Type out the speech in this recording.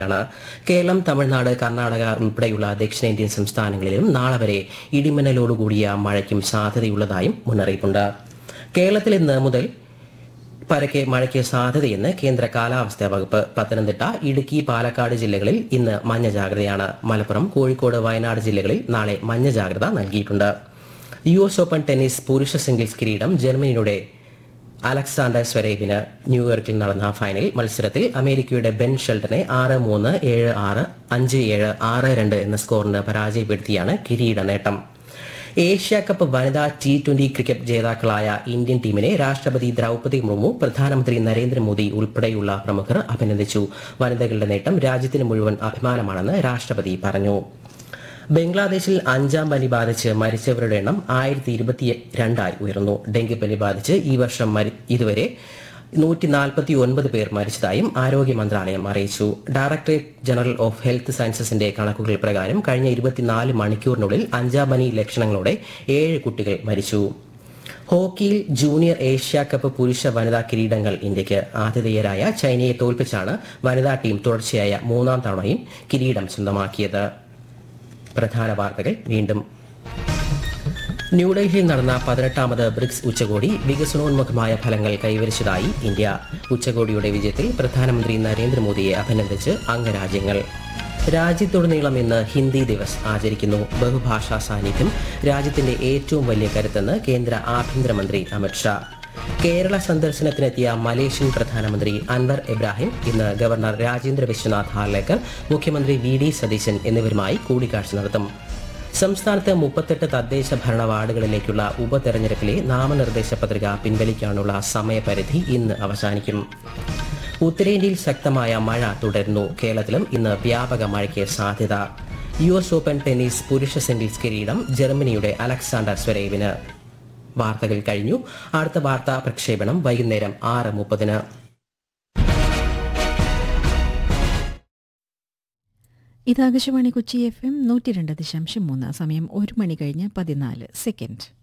ാണ് കേരളം തമിഴ്നാട് കർണാടക ഉൾപ്പെടെയുള്ള ദക്ഷിണേന്ത്യൻ സംസ്ഥാനങ്ങളിലും നാളെ വരെ ഇടിമിന്നലോടുകൂടിയ മഴയ്ക്കും സാധ്യതയുള്ളതായും മുന്നറിയിപ്പുണ്ട് കേരളത്തിൽ ഇന്ന് മുതൽ പരക്കെ മഴയ്ക്ക് സാധ്യതയെന്ന് കേന്ദ്ര കാലാവസ്ഥാ വകുപ്പ് പത്തനംതിട്ട ഇടുക്കി പാലക്കാട് ജില്ലകളിൽ ഇന്ന് മഞ്ഞ ജാഗ്രതയാണ് മലപ്പുറം കോഴിക്കോട് വയനാട് ജില്ലകളിൽ നാളെ മഞ്ഞ ജാഗ്രത നൽകിയിട്ടുണ്ട് യു എസ് ഓപ്പൺ ടെന്നീസ് പുരുഷ സിംഗിൾസ് കിരീടം ജർമ്മനിയുടെ അലക്സാണ്ടർ സ്വരേവിന് ന്യൂയോർക്കിൽ നടന്ന ഫൈനൽ മത്സരത്തിൽ അമേരിക്കയുടെ ബെൻ ഷെൽട്ടനെ ആറ് മൂന്ന് ഏഴ് ആറ് അഞ്ച് ഏഴ് ആറ് രണ്ട് എന്ന സ്കോറിന് പരാജയപ്പെടുത്തിയാണ് കിരീട നേട്ടം ഏഷ്യ കപ്പ് വനിതാ ടി ട്വന്റി ക്രിക്കറ്റ് ജേതാക്കളായ ഇന്ത്യൻ ടീമിനെ രാഷ്ട്രപതി ദ്രൗപദി മുർമു പ്രധാനമന്ത്രി നരേന്ദ്രമോദി ഉൾപ്പെടെയുള്ള പ്രമുഖർ അഭിനന്ദിച്ചു വനിതകളുടെ നേട്ടം രാജ്യത്തിന് മുഴുവൻ അഭിമാനമാണെന്ന് രാഷ്ട്രപതി പറഞ്ഞു ബംഗ്ലാദേശിൽ അഞ്ചാം പനി ബാധിച്ച് മരിച്ചവരുടെ എണ്ണം ആയിരത്തി ഇരുപത്തി രണ്ടായി ഉയർന്നു ഡെങ്കിപ്പനി ബാധിച്ച് ഈ വർഷം മരി- ഇതുവരെ നൂറ്റി നാൽപ്പത്തി ഒൻപത് പേർ മരിച്ചതായും ആരോഗ്യ മന്ത്രാലയം അറിയിച്ചു ഡയറക്ടറേറ്റ് ജനറൽ ഓഫ് ഹെൽത്ത് സയൻസസിന്റെ കണക്കുകൾ പ്രകാരം കഴിഞ്ഞ ഇരുപത്തിനാല് മണിക്കൂറിനുള്ളിൽ അഞ്ചാം പനി ലക്ഷണങ്ങളോടെ ഏഴ് കുട്ടികൾ മരിച്ചു ഹോക്കിയിൽ ജൂനിയർ ഏഷ്യ കപ്പ് പുരുഷ വനിതാ കിരീടങ്ങൾ ഇന്ത്യക്ക് ആതിഥേയരായ ചൈനയെ തോൽപ്പിച്ചാണ് വനിതാ ടീം തുടർച്ചയായ മൂന്നാം തവണയും കിരീടം സ്വന്തമാക്കിയത് പ്രധാന വാർത്തകൾ വീണ്ടും ന്യൂഡൽഹിയിൽ നടന്ന പതിനെട്ടാമത് ബ്രിക്സ് ഉച്ചകോടി വികസനോന്മുഖമായ ഫലങ്ങൾ കൈവരിച്ചതായി ഇന്ത്യ ഉച്ചകോടിയുടെ വിജയത്തിൽ പ്രധാനമന്ത്രി നരേന്ദ്രമോദിയെ അഭിനന്ദിച്ച് അംഗരാജ്യങ്ങൾ രാജ്യത്തുടനീളം ഇന്ന് ഹിന്ദി ദിവസ് ആചരിക്കുന്നു ബഹുഭാഷാ സാന്നിധ്യം രാജ്യത്തിന്റെ ഏറ്റവും വലിയ കരുത്തെന്ന് കേന്ദ്ര ആഭ്യന്തരമന്ത്രി അമിത്ഷാ കേരള സന്ദർശനത്തിനെത്തിയ മലേഷ്യൻ പ്രധാനമന്ത്രി അൻവർ ഇബ്രാഹിം ഇന്ന് ഗവർണർ രാജേന്ദ്ര വിശ്വനാഥ് ഹാർലേക്കർ മുഖ്യമന്ത്രി വി ഡി സതീശൻ എന്നിവരുമായി കൂടിക്കാഴ്ച നടത്തും സംസ്ഥാനത്ത് മുപ്പത്തെട്ട് തദ്ദേശ ഭരണ വാർഡുകളിലേക്കുള്ള ഉപതെരഞ്ഞെടുപ്പിലെ നാമനിർദ്ദേശ പത്രിക പിൻവലിക്കാനുള്ള സമയപരിധി ഇന്ന് അവസാനിക്കും ഉത്തരേന്ത്യയിൽ ശക്തമായ മഴ തുടരുന്നു കേരളത്തിലും ഇന്ന് വ്യാപക മഴയ്ക്ക് സാധ്യത യു എസ് ഓപ്പൺ ടെന്നീസ് പുരുഷ സിംഗിൾസ് കിരീടം ജർമ്മനിയുടെ അലക്സാണ്ടർ സ്വരേവിന് വാർത്തകൾ കഴിഞ്ഞു അടുത്ത വാർത്താ പ്രക്ഷേപണം വൈകുന്നേരം ആറ് മുപ്പതിന് ഇത് ആകാശവാണി കൊച്ചി എഫ് എം നൂറ്റി രണ്ട് ദശാംശം മൂന്ന് സമയം ഒരു മണി കഴിഞ്ഞ് പതിനാല് സെക്കൻഡ്